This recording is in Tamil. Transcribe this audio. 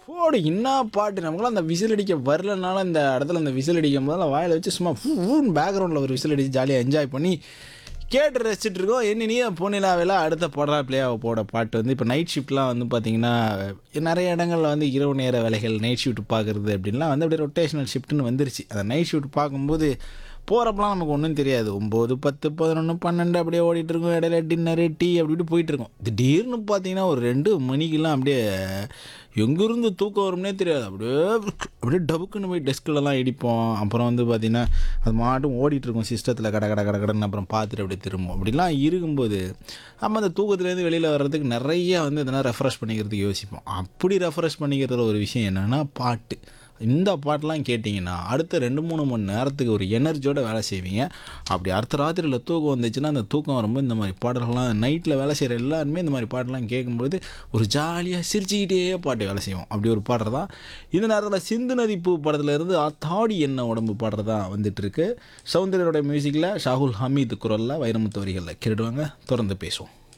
போடு என்ன பாட்டு நமக்குலாம் அந்த விசில் அடிக்க வரலனால இந்த இடத்துல அந்த விசில் அடிக்கும் போதெல்லாம் வாயில் வச்சு சும்மா ஃபூன் பேக்ரவுண்டில் ஒரு விசில் அடித்து ஜாலியாக என்ஜாய் பண்ணி கேட்டு ரசிச்சுட்டு இருக்கோம் என்ன நீ பொன்னிலாவில் அடுத்த போடுறா பிளேயாவை போட பாட்டு வந்து இப்போ நைட் ஷிஃப்ட்லாம் வந்து பார்த்திங்கன்னா நிறைய இடங்களில் வந்து இரவு நேர வேலைகள் நைட் ஷிஃப்ட் பார்க்குறது அப்படின்லாம் வந்து அப்படியே ரொட்டேஷனல் ஷிஃப்ட்னு வந்துருச்சு அந்த நைட் ஷிஃப்ட் பார்க்கும்போது போகிறப்பலாம் நமக்கு ஒன்றும் தெரியாது ஒம்பது பத்து பதினொன்று பன்னெண்டு அப்படியே ஓடிட்டு இருக்கும் இடையில டின்னரு டீ அப்படி இப்படி போயிட்டு இருக்கும் திடீர்னு பார்த்தீங்கன்னா ஒரு ரெண்டு மணிக்கெல்லாம் அப்படியே எங்கேருந்து தூக்கம் வரும்னே தெரியாது அப்படியே அப்படியே டபுக்குன்னு போய் டெஸ்கிலலாம் இடிப்போம் அப்புறம் வந்து பார்த்திங்கன்னா அது மாட்டும் ஓடிட்டு இருக்கும் சிஸ்டத்தில் கட கட கட கடன்னு அப்புறம் பார்த்துட்டு அப்படியே திரும்பும் அப்படிலாம் இருக்கும்போது நம்ம அந்த தூக்கத்துலேருந்து வெளியில் வர்றதுக்கு நிறைய வந்து இதெல்லாம் ரெஃப்ரெஷ் பண்ணிக்கிறதுக்கு யோசிப்போம் அப்படி ரெஃப்ரெஷ் பண்ணிக்கிறதுல ஒரு விஷயம் என்னென்னா பாட்டு இந்த பாட்டெலாம் கேட்டிங்கன்னா அடுத்த ரெண்டு மூணு மணி நேரத்துக்கு ஒரு எனர்ஜியோட வேலை செய்வீங்க அப்படி அடுத்த ராத்திரியில் தூக்கம் வந்துச்சுன்னா அந்த தூக்கம் வரும்போது இந்த மாதிரி பாடல்கள்லாம் நைட்டில் வேலை செய்கிற எல்லாருமே இந்த மாதிரி பாட்டெல்லாம் கேட்கும்போது ஒரு ஜாலியாக சிரிச்சுக்கிட்டே பாட்டு வேலை செய்வோம் அப்படி ஒரு பாடுறது தான் இந்த நேரத்தில் சிந்து நதி பூ படத்துல இருந்து ஆத்தாடி என்ன உடம்பு பாடுறது தான் வந்துட்டு இருக்கு சௌந்தர்யோட மியூசிக்கில் ஷாகுல் ஹமீது குரலில் வைரமுத்து வரிகளில் கேட்டுடுவாங்க தொடர்ந்து பேசுவோம்